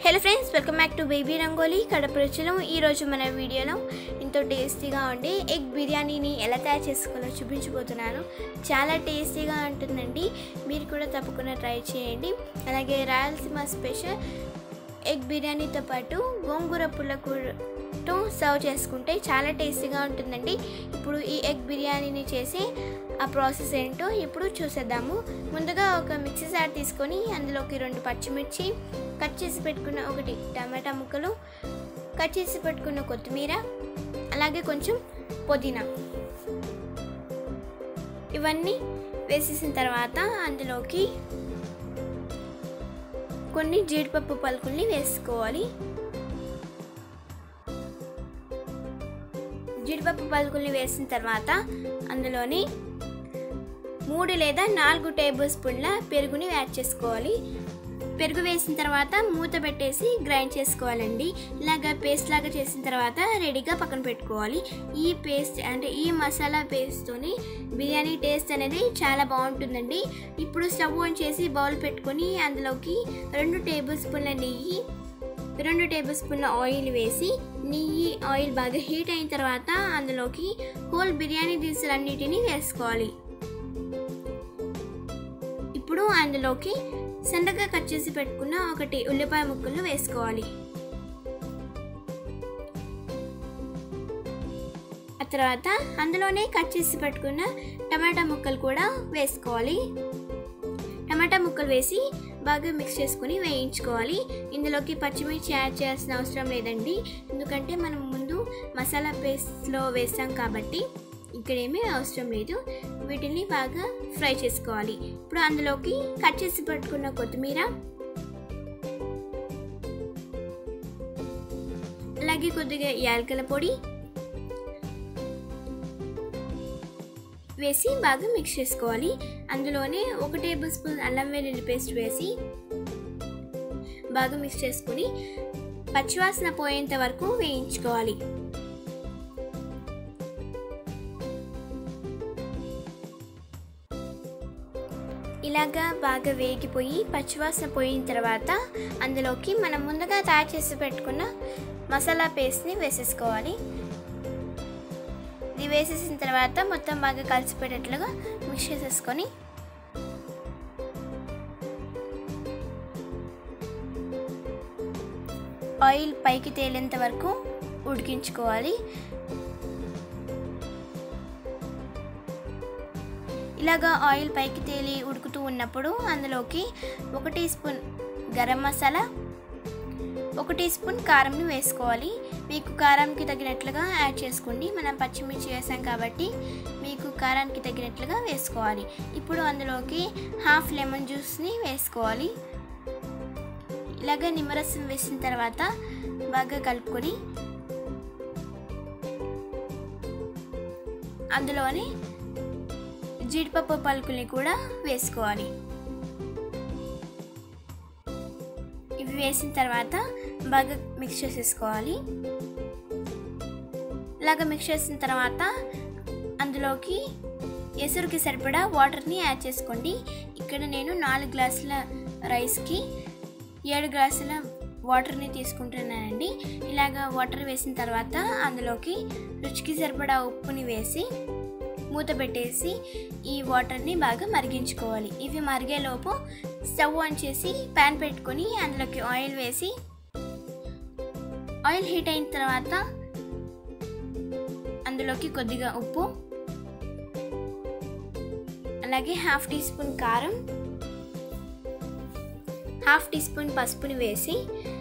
hello friends welcome back to baby Rangoli Kadapa రుచులు ఈరోజు మన వీడియోలో ఎంతో టేస్టీగా ఉండే ఎగ్ బిర్యానీని ఎలా తయారు చేసుకోవాలో చూపించబోతున్నాను చాలా టేస్టీగా ఉంటుందండి మీరు కూడా తప్పకుండా ట్రై చేయండి అలాగే రాయలసీమ స్పెషల్ ఎగ్ బిర్యానీతో పాటు గోంగూర పుల్లకూరతో సర్వ్ చేసుకుంటే చాలా టేస్టీగా ఉంటుందండి ఇప్పుడు ఈ ఎగ్ బిర్యానీని చేసి ఆ ప్రాసెస్ ఏంటో ఇప్పుడు చూసేద్దాము ముందుగా ఒక మిక్సీ జార్ తీసుకొని అందులోకి రెండు పచ్చిమిర్చి కట్ చేసి పెట్టుకున్న ఒకటి టమాటా ముక్కలు కట్ చేసి పెట్టుకున్న కొత్తిమీర అలాగే కొంచెం పుదీనా ఇవన్నీ వేసేసిన తర్వాత అందులోకి కొన్ని జీడిపప్పు పలుకుల్ని వేసుకోవాలి జీడిపప్పు పలుకుల్ని వేసిన తర్వాత అందులోని మూడు లేదా నాలుగు టేబుల్ స్పూన్ల పెరుగుని యాడ్ చేసుకోవాలి పెరుగు వేసిన తర్వాత మూత పెట్టేసి గ్రైండ్ చేసుకోవాలండి ఇలాగ పేస్ట్ లాగా చేసిన తర్వాత రెడీగా పక్కన పెట్టుకోవాలి ఈ పేస్ట్ అంటే ఈ మసాలా పేస్ట్తోని బిర్యానీ టేస్ట్ అనేది చాలా బాగుంటుందండి ఇప్పుడు స్టవ్ ఆన్ చేసి బౌల్ పెట్టుకొని అందులోకి రెండు టేబుల్ స్పూన్ల నెయ్యి రెండు టేబుల్ స్పూన్ల ఆయిల్ వేసి నెయ్యి ఆయిల్ బాగా హీట్ అయిన తర్వాత అందులోకి హోల్ బిర్యానీ దినుసులన్నిటినీ వేసుకోవాలి ఇప్పుడు అందులోకి సన్నగా కట్ చేసి పెట్టుకున్న ఒకటి ఉల్లిపాయ ముక్కలు వేసుకోవాలి ఆ తర్వాత అందులోనే కట్ చేసి పెట్టుకున్న టమాటా ముక్కలు కూడా వేసుకోవాలి టమాటా ముక్కలు వేసి బాగా మిక్స్ చేసుకుని వేయించుకోవాలి ఇందులోకి పచ్చిమిర్చి యాడ్ చేయాల్సిన అవసరం లేదండి ఎందుకంటే మనం ముందు మసాలా పేస్ట్లో వేస్తాం కాబట్టి ఇక్కడేమీ అవసరం లేదు వీటిని బాగా ఫ్రై చేసుకోవాలి ఇప్పుడు అందులోకి కట్ చేసి పెట్టుకున్న కొత్తిమీర అలాగే కొద్దిగా యాలకల పొడి వేసి బాగా మిక్స్ చేసుకోవాలి అందులోనే ఒక టేబుల్ స్పూన్ అల్లం వెల్లుల్లి పేస్ట్ వేసి బాగా మిక్స్ చేసుకుని పచ్చివాసన పోయేంత వరకు వేయించుకోవాలి ఇలాగా బాగా వేగిపోయి పచ్చివాసన పోయిన తర్వాత అందులోకి మనం ముందుగా తయారు చేసి పెట్టుకున్న మసాలా పేస్ట్ని వేసేసుకోవాలి ఇది వేసేసిన తర్వాత మొత్తం బాగా కలిసిపోయేటట్లుగా మిక్స్ చేసేసుకొని ఆయిల్ పైకి తేలేంత వరకు ఉడికించుకోవాలి ఇలాగా ఆయిల్ పైకి తేలి ఉడుకుతూ ఉన్నప్పుడు అందులోకి ఒక టీ స్పూన్ గరం మసాలా ఒక టీ స్పూన్ కారంని వేసుకోవాలి మీకు కారానికి తగినట్లుగా యాడ్ చేసుకోండి మనం పచ్చిమిర్చి వేసాం కాబట్టి మీకు కారానికి తగినట్లుగా వేసుకోవాలి ఇప్పుడు అందులోకి హాఫ్ లెమన్ జ్యూస్ని వేసుకోవాలి ఇలాగ నిమ్మరసం వేసిన తర్వాత బాగా కలుపుకొని అందులోని జీడిపప్పు పలుకుల్ని కూడా వేసుకోవాలి ఇవి వేసిన తర్వాత బాగా మిక్స్ చేసేసుకోవాలి ఇలాగ మిక్స్ చేసిన తర్వాత అందులోకి ఎసురుకి సరిపడా వాటర్ని యాడ్ చేసుకోండి ఇక్కడ నేను నాలుగు గ్లాసుల రైస్కి ఏడు గ్లాసుల వాటర్ని తీసుకుంటున్నానండి ఇలాగ వాటర్ వేసిన తర్వాత అందులోకి రుచికి సరిపడా ఉప్పుని వేసి మూత పెట్టేసి ఈ వాటర్ని బాగా మరిగించుకోవాలి ఇవి మరిగేలోపు స్టవ్ ఆన్ చేసి ప్యాన్ పెట్టుకొని అందులోకి ఆయిల్ వేసి ఆయిల్ హీట్ అయిన తర్వాత అందులోకి కొద్దిగా ఉప్పు అలాగే హాఫ్ టీ స్పూన్ కారం హాఫ్ టీ స్పూన్ పసుపుని వేసి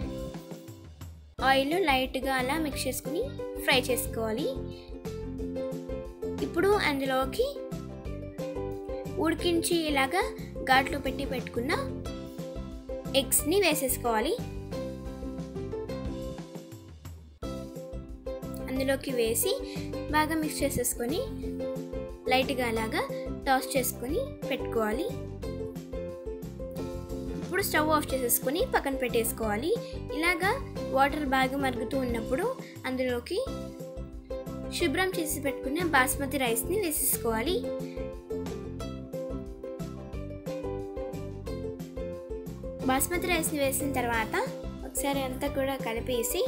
ఆయిల్ లైట్గా అలా మిక్స్ చేసుకుని ఫ్రై చేసుకోవాలి ఇప్పుడు అందులోకి ఉడికించి ఇలాగా ఘాట్లో పెట్టి పెట్టుకున్న ఎగ్స్ని వేసేసుకోవాలి అందులోకి వేసి బాగా మిక్స్ చేసేసుకొని లైట్గా అలాగా టాస్ చేసుకొని పెట్టుకోవాలి ఇప్పుడు స్టవ్ ఆఫ్ చేసేసుకొని పక్కన పెట్టేసుకోవాలి ఇలాగా వాటర్ బాగా మరుగుతూ ఉన్నప్పుడు అందులోకి శుభ్రం చేసి పెట్టుకున్న బాస్మతి రైస్ని వేసేసుకోవాలి బాస్మతి రైస్ని వేసిన తర్వాత ఒకసారి అంతా కూడా కలిపేసి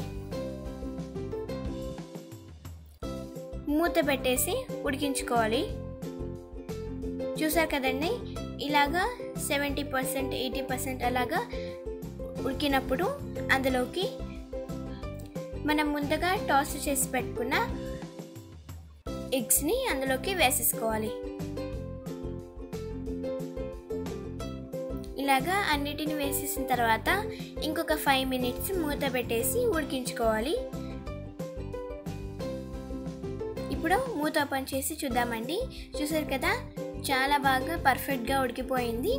మూత పెట్టేసి ఉడికించుకోవాలి చూసారు కదండి ఇలాగా సెవెంటీ పర్సెంట్ ఎయిటీ పర్సెంట్ అలాగా ఉడికినప్పుడు అందులోకి మనం ముందుగా టాస్ చేసి పెట్టుకున్న ఎగ్స్ని అందులోకి వేసేసుకోవాలి ఇలాగా అన్నిటిని వేసేసిన తర్వాత ఇంకొక ఫైవ్ మినిట్స్ మూత పెట్టేసి ఉడికించుకోవాలి ఇప్పుడు మూత ఓపెన్ చేసి చూద్దామండి చూసారు కదా చాలా బాగా పర్ఫెక్ట్గా ఉడికిపోయింది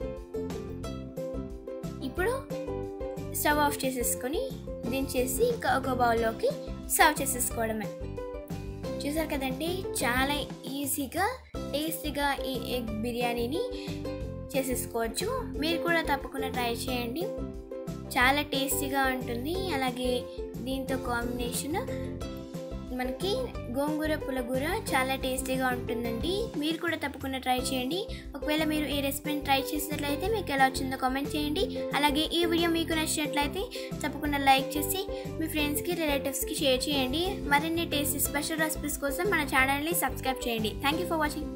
ఇప్పుడు స్టవ్ ఆఫ్ చేసేసుకొని దించేసి ఇంకా ఒక బౌల్లోకి సర్వ్ చేసేసుకోవడమే చూసారు కదండి చాలా ఈజీగా టేస్టీగా ఈ ఎగ్ బిర్యానీని చేసేసుకోవచ్చు మీరు కూడా తప్పకుండా ట్రై చేయండి చాలా టేస్టీగా ఉంటుంది అలాగే దీంతో కాంబినేషన్ మనకి గోంగూర పులగూర చాలా టేస్టీగా ఉంటుందండి మీరు కూడా తప్పకుండా ట్రై చేయండి ఒకవేళ మీరు ఈ రెసిపీని ట్రై చేసినట్లయితే మీకు ఎలా వచ్చిందో కామెంట్ చేయండి అలాగే ఈ వీడియో మీకు నచ్చినట్లయితే తప్పకుండా లైక్ చేసి మీ ఫ్రెండ్స్కి రిలేటివ్స్కి షేర్ చేయండి మరిన్ని టేస్టీ స్పెషల్ రెసిపీస్ కోసం మన ఛానల్ని సబ్స్క్రైబ్ చేయండి థ్యాంక్ యూ ఫర్ వాచింగ్